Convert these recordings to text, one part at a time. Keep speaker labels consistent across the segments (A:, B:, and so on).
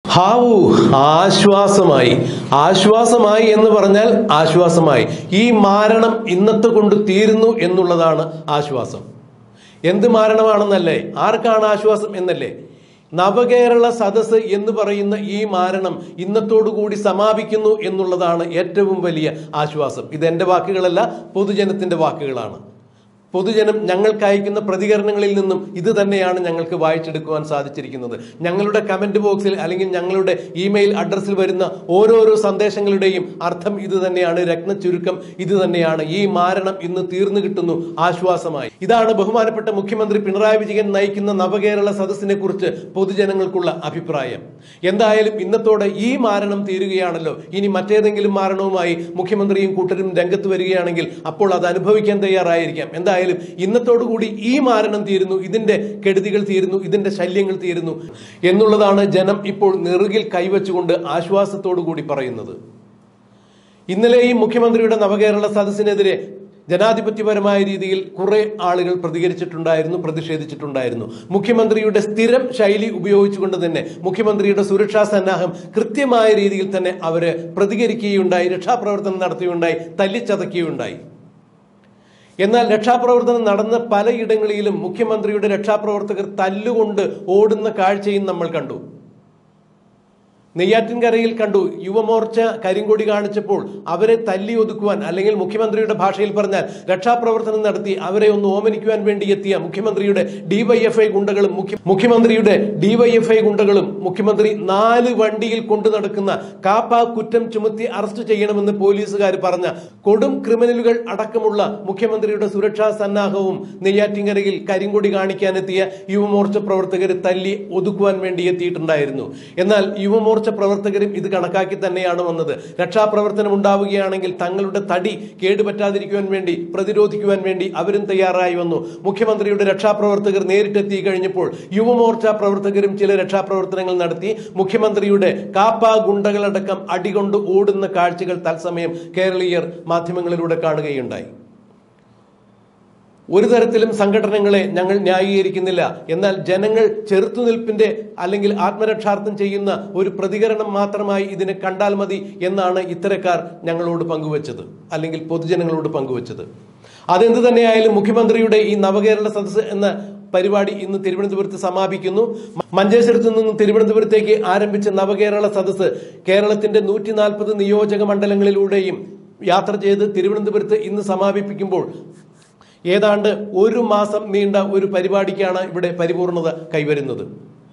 A: ഹാവു ആശ്വാസമായി ആശ്വാസമായി എന്ന് പറഞ്ഞാൽ ആശ്വാസമായി ഈ മാരണം ഇന്നത്തെ കൊണ്ട് തീരുന്നു എന്നുള്ളതാണ് ആശ്വാസം എന്ത് മാരണമാണെന്നല്ലേ ആർക്കാണ് ആശ്വാസം എന്നല്ലേ നവകേരള സദസ് എന്ന് പറയുന്ന ഈ മാരണം ഇന്നത്തോടുകൂടി സമാപിക്കുന്നു എന്നുള്ളതാണ് ഏറ്റവും വലിയ ആശ്വാസം ഇത് എൻ്റെ വാക്കുകളല്ല പൊതുജനത്തിന്റെ വാക്കുകളാണ് പൊതുജനം ഞങ്ങൾക്ക് അയക്കുന്ന പ്രതികരണങ്ങളിൽ നിന്നും ഇത് തന്നെയാണ് ഞങ്ങൾക്ക് വായിച്ചെടുക്കുവാൻ സാധിച്ചിരിക്കുന്നത് ഞങ്ങളുടെ കമന്റ് ബോക്സിൽ അല്ലെങ്കിൽ ഞങ്ങളുടെ ഇമെയിൽ അഡ്രസ്സിൽ വരുന്ന ഓരോരോ സന്ദേശങ്ങളുടെയും അർത്ഥം ഇത് തന്നെയാണ് രത്ന ചുരുക്കം ഇത് തന്നെയാണ് ഈ മാരണം ഇന്ന് തീർന്നു കിട്ടുന്നു ആശ്വാസമായി ഇതാണ് ബഹുമാനപ്പെട്ട മുഖ്യമന്ത്രി പിണറായി വിജയൻ നയിക്കുന്ന നവകേരള സദസ്സിനെ കുറിച്ച് പൊതുജനങ്ങൾക്കുള്ള അഭിപ്രായം എന്തായാലും ഇന്നത്തോടെ ഈ മാരണം തീരുകയാണല്ലോ ഇനി മറ്റേതെങ്കിലും മാരണവുമായി മുഖ്യമന്ത്രിയും കൂട്ടരും രംഗത്ത് വരികയാണെങ്കിൽ അപ്പോൾ അത് അനുഭവിക്കാൻ തയ്യാറായിരിക്കാം എന്തായാലും ഇന്നത്തോടുകൂടി ഈ മാരണം തീരുന്നു ഇതിന്റെ കെടുതികൾ തീരുന്നു ഇതിന്റെ ശല്യങ്ങൾ തീരുന്നു എന്നുള്ളതാണ് ജനം ഇപ്പോൾ നെറുകിൽ കൈവച്ചുകൊണ്ട് ആശ്വാസത്തോടു കൂടി പറയുന്നത് ഇന്നലെയും മുഖ്യമന്ത്രിയുടെ നവകേരള സദസ്സിനെതിരെ ജനാധിപത്യപരമായ രീതിയിൽ കുറെ ആളുകൾ പ്രതികരിച്ചിട്ടുണ്ടായിരുന്നു പ്രതിഷേധിച്ചിട്ടുണ്ടായിരുന്നു മുഖ്യമന്ത്രിയുടെ സ്ഥിരം ശൈലി ഉപയോഗിച്ചുകൊണ്ട് തന്നെ മുഖ്യമന്ത്രിയുടെ സുരക്ഷാ സന്നാഹം കൃത്യമായ രീതിയിൽ തന്നെ അവര് പ്രതികരിക്കുകയുണ്ടായി രക്ഷാപ്രവർത്തനം നടത്തുകയുണ്ടായി തല്ലിച്ചതയ്ക്കുകയുണ്ടായി എന്നാൽ രക്ഷാപ്രവർത്തനം നടന്ന പലയിടങ്ങളിലും മുഖ്യമന്ത്രിയുടെ രക്ഷാപ്രവർത്തകർ തല്ലുകൊണ്ട് ഓടുന്ന കാഴ്ചയും നമ്മൾ കണ്ടു നെയ്യാറ്റിൻകരയിൽ കണ്ടു യുവമോർച്ച കരിങ്കൊടി കാണിച്ചപ്പോൾ അവരെ തല്ലി ഒതുക്കുവാൻ അല്ലെങ്കിൽ മുഖ്യമന്ത്രിയുടെ ഭാഷയിൽ പറഞ്ഞാൽ രക്ഷാപ്രവർത്തനം നടത്തി അവരെ ഒന്ന് ഓമനിക്കുവാൻ വേണ്ടി എത്തിയ മുഖ്യമന്ത്രിയുടെ ഡിവൈഎഫ്ഐ ഗുണ്ടകളും മുഖ്യ- മുഖ്യമന്ത്രിയുടെ ഡിവൈഎഫ്ഐ ഗുണ്ടകളും മുഖ്യമന്ത്രി നാല് വണ്ടിയിൽ കൊണ്ടു നടക്കുന്ന കാപ്പ കുറ്റം ചുമത്തി അറസ്റ്റ് ചെയ്യണമെന്ന് പോലീസുകാർ പറഞ്ഞ കൊടും ക്രിമിനലുകൾ അടക്കമുള്ള മുഖ്യമന്ത്രിയുടെ സുരക്ഷാ സന്നാഹവും നെയ്യാറ്റിൻകരയിൽ കരിങ്കൊടി കാണിക്കാനെത്തിയ യുവമോർച്ച പ്രവർത്തകർ തല്ലി ഒതുക്കുവാൻ വേണ്ടി എത്തിയിട്ടുണ്ടായിരുന്നു എന്നാൽ യുവമോർച്ച പ്രവർത്തകരും ഇത് കണക്കാക്കി തന്നെയാണ് വന്നത് രക്ഷാപ്രവർത്തനം ഉണ്ടാവുകയാണെങ്കിൽ തങ്ങളുടെ തടി കേടുപറ്റാതിരിക്കുവാൻ വേണ്ടി പ്രതിരോധിക്കുവാൻ വേണ്ടി അവരും തയ്യാറായി വന്നു മുഖ്യമന്ത്രിയുടെ രക്ഷാപ്രവർത്തകർ നേരിട്ടെത്തി കഴിഞ്ഞപ്പോൾ യുവമോർച്ച പ്രവർത്തകരും ചില രക്ഷാപ്രവർത്തനങ്ങൾ നടത്തി മുഖ്യമന്ത്രിയുടെ കാപ്പ ഗുണ്ടകളടക്കം അടികൊണ്ട് ഓടുന്ന കാഴ്ചകൾ തത്സമയം കേരളീയർ മാധ്യമങ്ങളിലൂടെ കാണുകയുണ്ടായി ഒരു തരത്തിലും സംഘടനകളെ ഞങ്ങൾ ന്യായീകരിക്കുന്നില്ല എന്നാൽ ജനങ്ങൾ ചെറുത്തുനിൽപ്പിന്റെ അല്ലെങ്കിൽ ആത്മരക്ഷാർത്ഥം ചെയ്യുന്ന ഒരു പ്രതികരണം മാത്രമായി ഇതിനെ കണ്ടാൽ മതി എന്നാണ് ഇത്തരക്കാർ ഞങ്ങളോട് പങ്കുവച്ചത് അല്ലെങ്കിൽ പൊതുജനങ്ങളോട് പങ്കുവച്ചത് അതെന്ത് തന്നെയായാലും മുഖ്യമന്ത്രിയുടെ ഈ നവകേരള സദസ്സ് എന്ന പരിപാടി ഇന്ന് തിരുവനന്തപുരത്ത് സമാപിക്കുന്നു മഞ്ചേശ്വരത്ത് നിന്നും തിരുവനന്തപുരത്തേക്ക് ആരംഭിച്ച നവകേരള സദസ്സ് കേരളത്തിന്റെ നൂറ്റി നാൽപ്പത് നിയോജക മണ്ഡലങ്ങളിലൂടെയും യാത്ര ചെയ്ത് തിരുവനന്തപുരത്ത് ഇന്ന് സമാപിപ്പിക്കുമ്പോൾ ഏതാണ്ട് ഒരു മാസം നീണ്ട ഒരു പരിപാടിക്കാണ് ഇവിടെ പരിപൂർണത കൈവരുന്നത്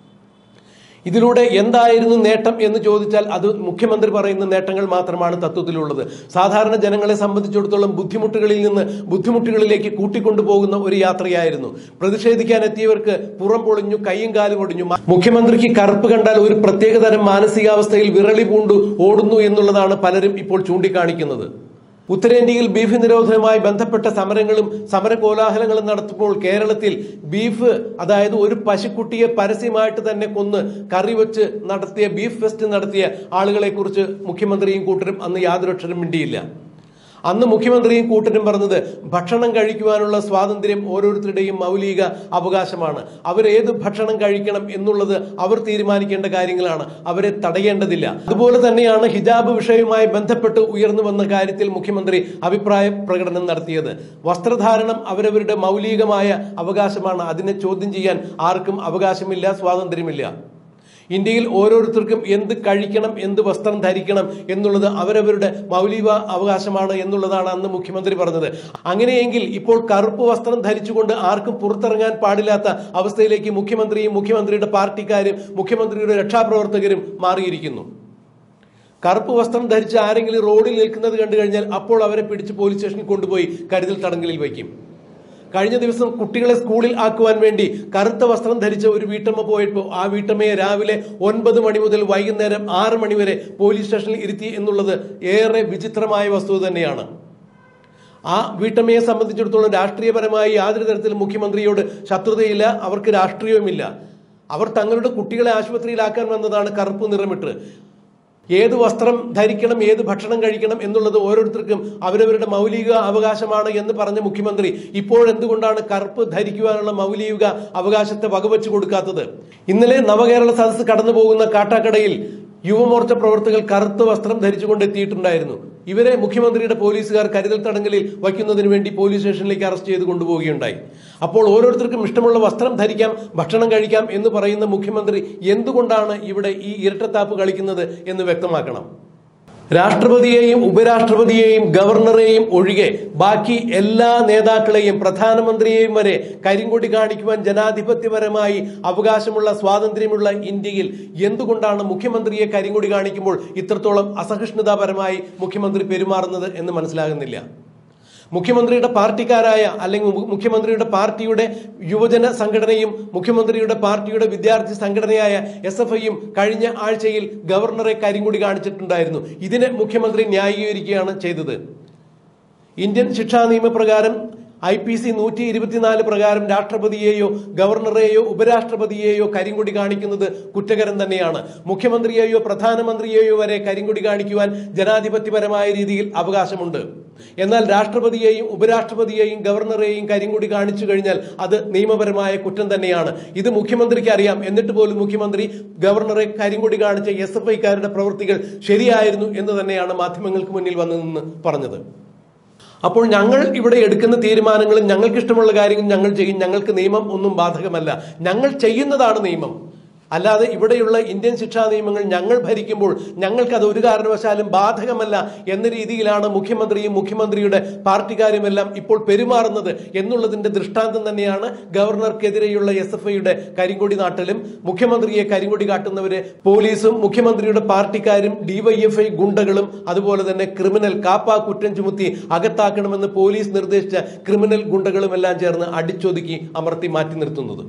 A: ഇതിലൂടെ എന്തായിരുന്നു നേട്ടം എന്ന് ചോദിച്ചാൽ അത് മുഖ്യമന്ത്രി പറയുന്ന നേട്ടങ്ങൾ മാത്രമാണ് തത്വത്തിലുള്ളത് സാധാരണ ജനങ്ങളെ സംബന്ധിച്ചിടത്തോളം ബുദ്ധിമുട്ടുകളിൽ നിന്ന് ബുദ്ധിമുട്ടുകളിലേക്ക് കൂട്ടിക്കൊണ്ടുപോകുന്ന ഒരു യാത്രയായിരുന്നു പ്രതിഷേധിക്കാൻ എത്തിയവർക്ക് പുറം പൊളിഞ്ഞു കൈയും കാലും ഒടിഞ്ഞു മുഖ്യമന്ത്രിക്ക് കറുപ്പ് കണ്ടാൽ ഒരു പ്രത്യേകതരം മാനസികാവസ്ഥയിൽ വിരളി പൂണ്ടു ഓടുന്നു എന്നുള്ളതാണ് പലരും ഇപ്പോൾ ചൂണ്ടിക്കാണിക്കുന്നത് ഉത്തരേന്ത്യയിൽ ബീഫ് നിരോധനവുമായി ബന്ധപ്പെട്ട സമരങ്ങളും സമര കോലാഹലങ്ങളും നടത്തുമ്പോൾ കേരളത്തിൽ ബീഫ് അതായത് ഒരു പശുക്കുട്ടിയെ പരസ്യമായിട്ട് തന്നെ കൊന്ന് കറി വെച്ച് നടത്തിയ ബീഫ് ഫെസ്റ്റ് നടത്തിയ ആളുകളെ കുറിച്ച് മുഖ്യമന്ത്രിയും കൂട്ടരും അന്ന് യാതൊരു അക്ഷരം മിണ്ടിയില്ല അന്ന് മുഖ്യമന്ത്രിയും കൂട്ടരും പറഞ്ഞത് ഭക്ഷണം കഴിക്കുവാനുള്ള സ്വാതന്ത്ര്യം ഓരോരുത്തരുടെയും മൗലിക അവകാശമാണ് അവരേത് ഭക്ഷണം കഴിക്കണം എന്നുള്ളത് അവർ തീരുമാനിക്കേണ്ട കാര്യങ്ങളാണ് അവരെ തടയേണ്ടതില്ല അതുപോലെ തന്നെയാണ് ഹിജാബ് വിഷയവുമായി ബന്ധപ്പെട്ട് ഉയർന്നു വന്ന കാര്യത്തിൽ മുഖ്യമന്ത്രി അഭിപ്രായ പ്രകടനം നടത്തിയത് വസ്ത്രധാരണം അവരവരുടെ മൗലികമായ അവകാശമാണ് അതിനെ ചോദ്യം ചെയ്യാൻ ആർക്കും അവകാശമില്ല സ്വാതന്ത്ര്യമില്ല ഇന്ത്യയിൽ ഓരോരുത്തർക്കും എന്ത് കഴിക്കണം എന്ത് വസ്ത്രം ധരിക്കണം എന്നുള്ളത് അവരവരുടെ മൗലിക അവകാശമാണ് എന്നുള്ളതാണ് അന്ന് മുഖ്യമന്ത്രി പറഞ്ഞത് അങ്ങനെയെങ്കിൽ ഇപ്പോൾ കറുപ്പ് വസ്ത്രം ധരിച്ചുകൊണ്ട് ആർക്കും പുറത്തിറങ്ങാൻ പാടില്ലാത്ത അവസ്ഥയിലേക്ക് മുഖ്യമന്ത്രിയും മുഖ്യമന്ത്രിയുടെ പാർട്ടിക്കാരും മുഖ്യമന്ത്രിയുടെ രക്ഷാപ്രവർത്തകരും മാറിയിരിക്കുന്നു കറുപ്പ് വസ്ത്രം ധരിച്ച് ആരെങ്കിലും റോഡിൽ നിൽക്കുന്നത് കണ്ടു കഴിഞ്ഞാൽ അപ്പോൾ അവരെ പിടിച്ച് പോലീസ് സ്റ്റേഷനിൽ കൊണ്ടുപോയി കരുതൽ തടങ്കലിൽ വയ്ക്കും കഴിഞ്ഞ ദിവസം കുട്ടികളെ സ്കൂളിൽ ആക്കുവാൻ വേണ്ടി കറുത്ത വസ്ത്രം ധരിച്ച ഒരു വീട്ടമ്മ പോയപ്പോൾ ആ വീട്ടമ്മയെ രാവിലെ ഒൻപത് മണി മുതൽ വൈകുന്നേരം ആറ് മണി വരെ പോലീസ് സ്റ്റേഷനിൽ ഇരുത്തി എന്നുള്ളത് ഏറെ വിചിത്രമായ വസ്തുത തന്നെയാണ് ആ വീട്ടമ്മയെ സംബന്ധിച്ചിടത്തോളം രാഷ്ട്രീയപരമായി യാതൊരു തരത്തിലും മുഖ്യമന്ത്രിയോട് ശത്രുതയില്ല അവർക്ക് രാഷ്ട്രീയവുമില്ല അവർ തങ്ങളുടെ കുട്ടികളെ ആശുപത്രിയിലാക്കാൻ വന്നതാണ് കറുപ്പ് നിറമിട്ട് ഏത് വസ്ത്രം ധരിക്കണം ഏത് ഭക്ഷണം കഴിക്കണം എന്നുള്ളത് ഓരോരുത്തർക്കും അവരവരുടെ മൗലിക അവകാശമാണ് എന്ന് പറഞ്ഞ മുഖ്യമന്ത്രി ഇപ്പോഴെന്തുകൊണ്ടാണ് കറുപ്പ് ധരിക്കുവാനുള്ള മൗലിക അവകാശത്തെ വകവെച്ചു കൊടുക്കാത്തത് ഇന്നലെ നവകേരള സദസ്സ് കടന്നു പോകുന്ന കാട്ടാക്കടയിൽ യുവമോർച്ച പ്രവർത്തകർ കറുത്ത വസ്ത്രം ധരിച്ചുകൊണ്ട് എത്തിയിട്ടുണ്ടായിരുന്നു ഇവരെ മുഖ്യമന്ത്രിയുടെ പോലീസുകാർ കരുതൽ തടങ്കലിൽ വയ്ക്കുന്നതിന് വേണ്ടി പോലീസ് സ്റ്റേഷനിലേക്ക് അറസ്റ്റ് ചെയ്ത് കൊണ്ടുപോവുകയുണ്ടായി അപ്പോൾ ഓരോരുത്തർക്കും ഇഷ്ടമുള്ള വസ്ത്രം ധരിക്കാം ഭക്ഷണം കഴിക്കാം എന്ന് പറയുന്ന മുഖ്യമന്ത്രി എന്തുകൊണ്ടാണ് ഇവിടെ ഈ ഇരട്ടത്താപ്പ് കളിക്കുന്നത് എന്ന് വ്യക്തമാക്കണം രാഷ്ട്രപതിയെയും ഉപരാഷ്ട്രപതിയെയും ഗവർണറെയും ഒഴികെ ബാക്കി എല്ലാ നേതാക്കളെയും പ്രധാനമന്ത്രിയെയും വരെ കരിങ്കൊടി കാണിക്കുവാൻ ജനാധിപത്യപരമായി അവകാശമുള്ള സ്വാതന്ത്ര്യമുള്ള ഇന്ത്യയിൽ എന്തുകൊണ്ടാണ് മുഖ്യമന്ത്രിയെ കരിങ്കൊടി കാണിക്കുമ്പോൾ ഇത്രത്തോളം അസഹിഷ്ണുതാപരമായി മുഖ്യമന്ത്രി പെരുമാറുന്നത് എന്ന് മനസ്സിലാകുന്നില്ല മുഖ്യമന്ത്രിയുടെ പാർട്ടിക്കാരായ അല്ലെങ്കിൽ മു- മുഖ്യമന്ത്രിയുടെ പാർട്ടിയുടെ യുവജന സംഘടനയും മുഖ്യമന്ത്രിയുടെ പാർട്ടിയുടെ വിദ്യാർത്ഥി സംഘടനയായ എസ് എഫ് ഐയും കഴിഞ്ഞ ആഴ്ചയിൽ ഗവർണറെ കരിങ്കൊടി കാണിച്ചിട്ടുണ്ടായിരുന്നു ഇതിനെ മുഖ്യമന്ത്രി ന്യായീകരിക്കുകയാണ് ചെയ്തത് ഇന്ത്യൻ ശിക്ഷാ നിയമപ്രകാരം ഐ പി സി നൂറ്റി ഇരുപത്തിനാല് പ്രകാരം രാഷ്ട്രപതിയെയോ ഗവർണറെയോ ഉപരാഷ്ട്രപതിയെയോ കരിങ്കൊടി കാണിക്കുന്നത് കുറ്റകരം തന്നെയാണ് മുഖ്യമന്ത്രിയെയോ പ്രധാനമന്ത്രിയെയോ വരെ കരിങ്കൊടി കാണിക്കുവാൻ ജനാധിപത്യപരമായ രീതിയിൽ അവകാശമുണ്ട് എന്നാൽ രാഷ്ട്രപതിയെയും ഉപരാഷ്ട്രപതിയെയും ഗവർണറെയും കരിങ്കൊടി കാണിച്ചു കഴിഞ്ഞാൽ അത് നിയമപരമായ കുറ്റം തന്നെയാണ് ഇത് മുഖ്യമന്ത്രിക്ക് അറിയാം എന്നിട്ട് പോലും മുഖ്യമന്ത്രി ഗവർണറെ കരിങ്കൊടി കാണിച്ച എസ് എഫ് ഐക്കാരുടെ പ്രവൃത്തികൾ ശരിയായിരുന്നു എന്ന് തന്നെയാണ് മാധ്യമങ്ങൾക്ക് മുന്നിൽ വന്നു നിന്ന് പറഞ്ഞത് അപ്പോൾ ഞങ്ങൾ ഇവിടെ എടുക്കുന്ന തീരുമാനങ്ങളും ഞങ്ങൾക്ക് ഇഷ്ടമുള്ള കാര്യങ്ങൾ ഞങ്ങൾ ചെയ്യും ഞങ്ങൾക്ക് നിയമം ഒന്നും ബാധകമല്ല ഞങ്ങൾ ചെയ്യുന്നതാണ് നിയമം അല്ലാതെ ഇവിടെയുള്ള ഇന്ത്യൻ ശിക്ഷാ നിയമങ്ങൾ ഞങ്ങൾ ഭരിക്കുമ്പോൾ ഞങ്ങൾക്ക് അത് ഒരു കാരണവശാലും ബാധകമല്ല എന്ന രീതിയിലാണ് മുഖ്യമന്ത്രിയും മുഖ്യമന്ത്രിയുടെ പാർട്ടിക്കാരുമെല്ലാം ഇപ്പോൾ പെരുമാറുന്നത് എന്നുള്ളതിന്റെ ദൃഷ്ടാന്തം തന്നെയാണ് ഗവർണർക്കെതിരെയുള്ള എസ് എഫ് ഐയുടെ കരിങ്കൊടി നാട്ടലും മുഖ്യമന്ത്രിയെ കരിങ്കൊടി കാട്ടുന്നവരെ പോലീസും മുഖ്യമന്ത്രിയുടെ പാർട്ടിക്കാരും ഡിവൈഎഫ്ഐ ഗുണ്ടകളും അതുപോലെ തന്നെ ക്രിമിനൽ കാപ്പ കുറ്റം ചുമത്തി അകത്താക്കണമെന്ന് പോലീസ് നിർദ്ദേശിച്ച ക്രിമിനൽ ഗുണ്ടകളും എല്ലാം ചേർന്ന് അടിച്ചൊതുക്കി അമർത്തി മാറ്റി നിർത്തുന്നത്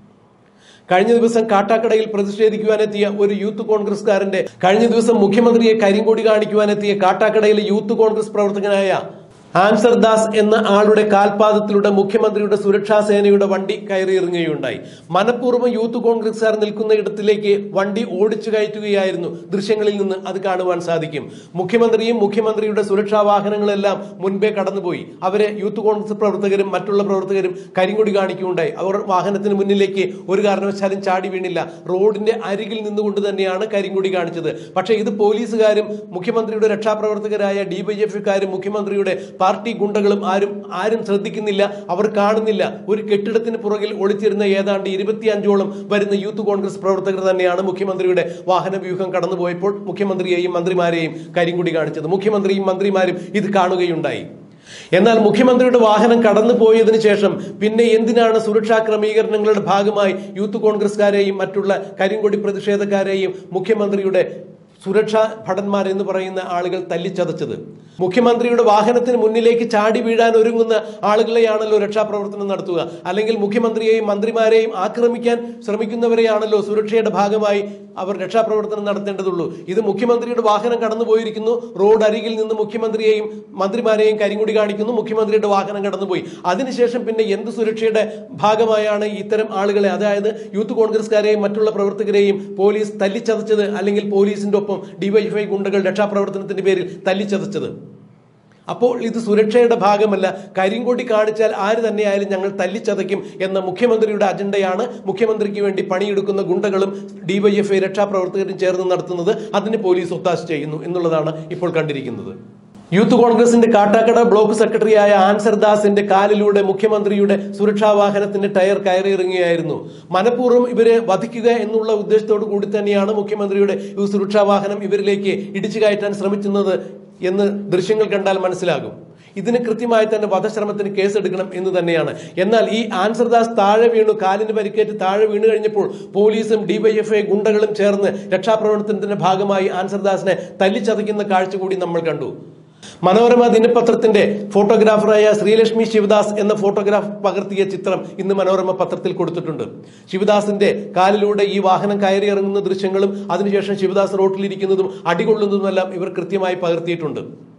A: കഴിഞ്ഞ ദിവസം കാട്ടാക്കടയിൽ പ്രതിഷേധിക്കുവാനെത്തിയ ഒരു യൂത്ത് കോൺഗ്രസ്കാരന്റെ കഴിഞ്ഞ ദിവസം മുഖ്യമന്ത്രിയെ കരിങ്കൊടി കാണിക്കുവാനെത്തിയ കാട്ടാക്കടയിലെ യൂത്ത് കോൺഗ്രസ് പ്രവർത്തകനായ ആൻസർ ദാസ് എന്ന ആളുടെ കാൽപാദത്തിലൂടെ മുഖ്യമന്ത്രിയുടെ സുരക്ഷാ സേനയുടെ വണ്ടി കയറിയിറങ്ങുകയുണ്ടായി മനഃപൂർവ്വം യൂത്ത് കോൺഗ്രസ്സുകാർ നിൽക്കുന്ന ഇടത്തിലേക്ക് വണ്ടി ഓടിച്ചു കയറ്റുകയായിരുന്നു ദൃശ്യങ്ങളിൽ നിന്ന് അത് കാണുവാൻ സാധിക്കും മുഖ്യമന്ത്രിയും മുഖ്യമന്ത്രിയുടെ സുരക്ഷാ വാഹനങ്ങളെല്ലാം മുൻപേ കടന്നുപോയി അവരെ യൂത്ത് കോൺഗ്രസ് പ്രവർത്തകരും മറ്റുള്ള പ്രവർത്തകരും കരിങ്കൊടി കാണിക്കുകയുണ്ടായി അവർ വാഹനത്തിന് മുന്നിലേക്ക് ഒരു കാരണവശാലും ചാടി വീണില്ല റോഡിന്റെ അരികിൽ നിന്നുകൊണ്ട് തന്നെയാണ് കരിങ്കൊടി കാണിച്ചത് പക്ഷേ ഇത് പോലീസുകാരും മുഖ്യമന്ത്രിയുടെ രക്ഷാപ്രവർത്തകരായ ഡിവൈഎഫ്കാരും മുഖ്യമന്ത്രിയുടെ പാർട്ടി ഗുണ്ടകളും ആരും ആരും ശ്രദ്ധിക്കുന്നില്ല അവർ കാണുന്നില്ല ഒരു കെട്ടിടത്തിന് പുറകിൽ ഒളിച്ചിരുന്ന ഏതാണ്ട് ഇരുപത്തിയഞ്ചോളം വരുന്ന യൂത്ത് കോൺഗ്രസ് പ്രവർത്തകർ തന്നെയാണ് മുഖ്യമന്ത്രിയുടെ വാഹന വ്യൂഹം കടന്നുപോയപ്പോൾ മുഖ്യമന്ത്രിയെയും മന്ത്രിമാരെയും കരിങ്കുടി കാണിച്ചത് മുഖ്യമന്ത്രിയും മന്ത്രിമാരും ഇത് കാണുകയുണ്ടായി എന്നാൽ മുഖ്യമന്ത്രിയുടെ വാഹനം കടന്നു പോയതിനു ശേഷം പിന്നെ എന്തിനാണ് സുരക്ഷാ ക്രമീകരണങ്ങളുടെ ഭാഗമായി യൂത്ത് കോൺഗ്രസ്കാരെയും മറ്റുള്ള കരിങ്കൊടി പ്രതിഷേധക്കാരെയും മുഖ്യമന്ത്രിയുടെ സുരക്ഷാ ഭടന്മാർ എന്ന് പറയുന്ന ആളുകൾ തല്ലിച്ചതച്ചത് മുഖ്യമന്ത്രിയുടെ വാഹനത്തിന് മുന്നിലേക്ക് ചാടി വീഴാൻ ഒരുങ്ങുന്ന ആളുകളെയാണല്ലോ രക്ഷാപ്രവർത്തനം നടത്തുക അല്ലെങ്കിൽ മുഖ്യമന്ത്രിയെയും മന്ത്രിമാരെയും ആക്രമിക്കാൻ ശ്രമിക്കുന്നവരെയാണല്ലോ സുരക്ഷയുടെ ഭാഗമായി അവർ രക്ഷാപ്രവർത്തനം നടത്തേണ്ടതുള്ളൂ ഇത് മുഖ്യമന്ത്രിയുടെ വാഹനം കടന്നുപോയിരിക്കുന്നു റോഡ് അരികിൽ നിന്ന് മുഖ്യമന്ത്രിയെയും മന്ത്രിമാരെയും കരിങ്കുടി കാണിക്കുന്നു മുഖ്യമന്ത്രിയുടെ വാഹനം കടന്നുപോയി അതിനുശേഷം പിന്നെ എന്ത് സുരക്ഷയുടെ ഭാഗമായാണ് ഇത്തരം ആളുകളെ അതായത് യൂത്ത് കോൺഗ്രസ്കാരെയും മറ്റുള്ള പ്രവർത്തകരെയും പോലീസ് തല്ലിച്ചതച്ചത് അല്ലെങ്കിൽ പോലീസിന്റെ ഒപ്പം ഡിവൈഎഫ്ഐ ഗുണ്ടകൾ രക്ഷാപ്രവർത്തനത്തിന്റെ പേരിൽ തല്ലിച്ചതച്ചത് അപ്പോൾ ഇത് സുരക്ഷയുടെ ഭാഗമല്ല കരിങ്കൊടി കാണിച്ചാൽ ആര് തന്നെയായാലും ഞങ്ങൾ തല്ലിച്ചതയ്ക്കും എന്ന മുഖ്യമന്ത്രിയുടെ അജണ്ടയാണ് മുഖ്യമന്ത്രിക്ക് വേണ്ടി പണിയെടുക്കുന്ന ഗുണ്ടകളും ഡിവൈഎഫ്ഐ രക്ഷാപ്രവർത്തകരും ചേർന്ന് നടത്തുന്നത് അതിന് പോലീസ് ഒത്താശ ചെയ്യുന്നു എന്നുള്ളതാണ് ഇപ്പോൾ കണ്ടിരിക്കുന്നത് യൂത്ത് കോൺഗ്രസിന്റെ കാട്ടാക്കട ബ്ലോക്ക് സെക്രട്ടറിയായ ആൻസർ ദാസിന്റെ കാലിലൂടെ മുഖ്യമന്ത്രിയുടെ സുരക്ഷാ വാഹനത്തിന്റെ ടയർ കയറിയിറങ്ങുകയായിരുന്നു മനഃപൂർവ്വം ഇവരെ വധിക്കുക എന്നുള്ള ഉദ്ദേശത്തോടു കൂടി തന്നെയാണ് മുഖ്യമന്ത്രിയുടെ ഈ സുരക്ഷാ വാഹനം ഇവരിലേക്ക് ഇടിച്ചു കയറ്റാൻ ശ്രമിക്കുന്നത് എന്ന് ദൃശ്യങ്ങൾ കണ്ടാൽ മനസ്സിലാകും ഇതിന് കൃത്യമായി തന്നെ വധശ്രമത്തിന് കേസെടുക്കണം എന്ന് തന്നെയാണ് എന്നാൽ ഈ ആൻസർ ദാസ് താഴെ വീണു കാലിന് പരിക്കേറ്റ് താഴെ വീണു കഴിഞ്ഞപ്പോൾ പോലീസും ഡിവൈഎഫ്ഐ ഗുണ്ടകളും ചേർന്ന് രക്ഷാപ്രവർത്തനത്തിന്റെ ഭാഗമായി ആൻസർ ദാസിനെ തല്ലിച്ചതയ്ക്കുന്ന കാഴ്ച കൂടി നമ്മൾ കണ്ടു മനോരമ ദിനപത്രത്തിന്റെ ഫോട്ടോഗ്രാഫറായ ശ്രീലക്ഷ്മി ശിവദാസ് എന്ന ഫോട്ടോഗ്രാഫ് പകർത്തിയ ചിത്രം ഇന്ന് മനോരമ പത്രത്തിൽ കൊടുത്തിട്ടുണ്ട് ശിവദാസിന്റെ കാലിലൂടെ ഈ വാഹനം കയറിയിറങ്ങുന്ന ദൃശ്യങ്ങളും അതിനുശേഷം ശിവദാസ് റോട്ടിലിരിക്കുന്നതും അടികൊള്ളുന്നതുമെല്ലാം ഇവർ കൃത്യമായി പകർത്തിയിട്ടുണ്ട്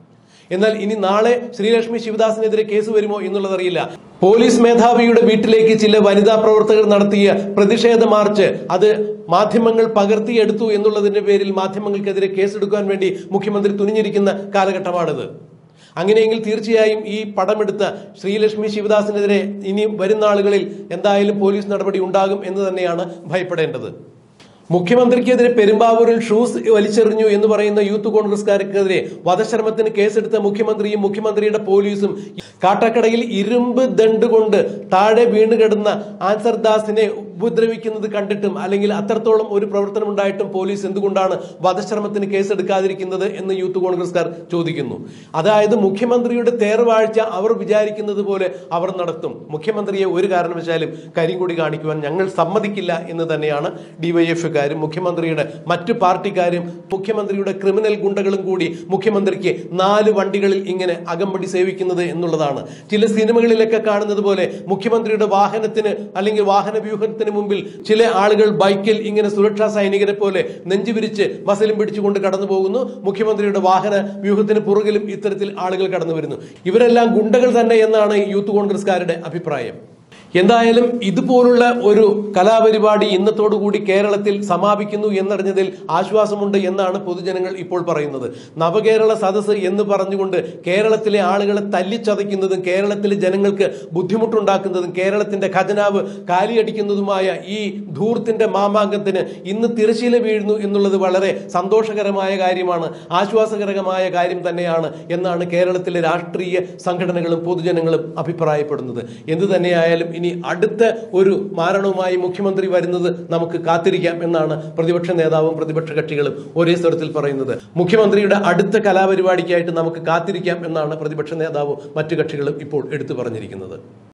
A: എന്നാൽ ഇനി നാളെ ശ്രീലക്ഷ്മി ശിവദാസിനെതിരെ കേസ് വരുമോ എന്നുള്ളത് അറിയില്ല പോലീസ് മേധാവിയുടെ വീട്ടിലേക്ക് ചില വനിതാ പ്രവർത്തകർ നടത്തിയ പ്രതിഷേധ മാർച്ച് അത് മാധ്യമങ്ങൾ പകർത്തിയെടുത്തു എന്നുള്ളതിന്റെ പേരിൽ മാധ്യമങ്ങൾക്കെതിരെ കേസെടുക്കാൻ വേണ്ടി മുഖ്യമന്ത്രി തുനിഞ്ഞിരിക്കുന്ന കാലഘട്ടമാണിത് അങ്ങനെയെങ്കിൽ തീർച്ചയായും ഈ പടമെടുത്ത ശ്രീലക്ഷ്മി ശിവദാസിനെതിരെ ഇനി വരുന്ന ആളുകളിൽ എന്തായാലും പോലീസ് നടപടി ഉണ്ടാകും എന്ന് തന്നെയാണ് ഭയപ്പെടേണ്ടത് മുഖ്യമന്ത്രിക്കെതിരെ പെരുമ്പാവൂരിൽ ഷൂസ് വലിച്ചെറിഞ്ഞു എന്ന് പറയുന്ന യൂത്ത് കോൺഗ്രസ്കാർക്കെതിരെ വധശ്രമത്തിന് കേസെടുത്ത മുഖ്യമന്ത്രിയും മുഖ്യമന്ത്രിയുടെ പോലീസും കാട്ടക്കടയിൽ ഇരുമ്പ് ദണ്ട് കൊണ്ട് താഴെ വീണ് കിടന്ന ആൻസർ ദാസിനെ ഉപദ്രവിക്കുന്നത് കണ്ടിട്ടും അല്ലെങ്കിൽ അത്രത്തോളം ഒരു പ്രവർത്തനം ഉണ്ടായിട്ടും പോലീസ് എന്തുകൊണ്ടാണ് വധശ്രമത്തിന് കേസെടുക്കാതിരിക്കുന്നത് എന്ന് യൂത്ത് കോൺഗ്രസ്കാർ ചോദിക്കുന്നു അതായത് മുഖ്യമന്ത്രിയുടെ തേർവാഴ്ച അവർ വിചാരിക്കുന്നത് പോലെ അവർ നടത്തും മുഖ്യമന്ത്രിയെ ഒരു കാരണവശാലും കരിങ്കൊടി കാണിക്കുവാൻ ഞങ്ങൾ സമ്മതിക്കില്ല എന്ന് തന്നെയാണ് ഡിവൈഎഫ്കാരും മുഖ്യമന്ത്രിയുടെ മറ്റു പാർട്ടിക്കാരും മുഖ്യമന്ത്രിയുടെ ക്രിമിനൽ ഗുണ്ടകളും കൂടി മുഖ്യമന്ത്രിക്ക് നാല് വണ്ടികളിൽ ഇങ്ങനെ അകമ്പടി സേവിക്കുന്നത് എന്നുള്ളതാണ് ചില സിനിമകളിലൊക്കെ കാണുന്നത് പോലെ മുഖ്യമന്ത്രിയുടെ വാഹനത്തിന് അല്ലെങ്കിൽ വാഹന വ്യൂഹത്തിന് മുമ്പിൽ ചില ആളുകൾ ബൈക്കിൽ ഇങ്ങനെ സുരക്ഷാ സൈനികരെ പോലെ നെഞ്ചുവിരിച്ച് മസലും പിടിച്ചുകൊണ്ട് കടന്നു പോകുന്നു മുഖ്യമന്ത്രിയുടെ വാഹന വ്യൂഹത്തിന് പുറകിലും ഇത്തരത്തിൽ ആളുകൾ കടന്നു വരുന്നു ഇവരെല്ലാം ഗുണ്ടകൾ തന്നെ എന്നാണ് യൂത്ത് കോൺഗ്രസ്കാരുടെ അഭിപ്രായം എന്തായാലും ഇതുപോലുള്ള ഒരു കലാപരിപാടി ഇന്നത്തോടുകൂടി കേരളത്തിൽ സമാപിക്കുന്നു എന്നറിഞ്ഞതിൽ ആശ്വാസമുണ്ട് എന്നാണ് പൊതുജനങ്ങൾ ഇപ്പോൾ പറയുന്നത് നവകേരള സദസ്സ് എന്ന് പറഞ്ഞുകൊണ്ട് കേരളത്തിലെ ആളുകളെ തല്ലിച്ചതയ്ക്കുന്നതും കേരളത്തിലെ ജനങ്ങൾക്ക് ബുദ്ധിമുട്ടുണ്ടാക്കുന്നതും കേരളത്തിന്റെ ഖജനാവ് കാലിയടിക്കുന്നതുമായ ഈ ധൂർത്തിന്റെ മാമാങ്കത്തിന് ഇന്ന് തിരശീല വീഴുന്നു എന്നുള്ളത് വളരെ സന്തോഷകരമായ കാര്യമാണ് ആശ്വാസകരമായ കാര്യം തന്നെയാണ് എന്നാണ് കേരളത്തിലെ രാഷ്ട്രീയ സംഘടനകളും പൊതുജനങ്ങളും അഭിപ്രായപ്പെടുന്നത് എന്തു തന്നെയായാലും ഇനി അടുത്ത ഒരു മാരണവുമായി മുഖ്യമന്ത്രി വരുന്നത് നമുക്ക് കാത്തിരിക്കാം എന്നാണ് പ്രതിപക്ഷ നേതാവും പ്രതിപക്ഷ കക്ഷികളും ഒരേ സ്വരത്തിൽ പറയുന്നത് മുഖ്യമന്ത്രിയുടെ അടുത്ത കലാപരിപാടിക്കായിട്ട് നമുക്ക് കാത്തിരിക്കാം എന്നാണ് പ്രതിപക്ഷ നേതാവും മറ്റു കക്ഷികളും ഇപ്പോൾ എടുത്തു പറഞ്ഞിരിക്കുന്നത്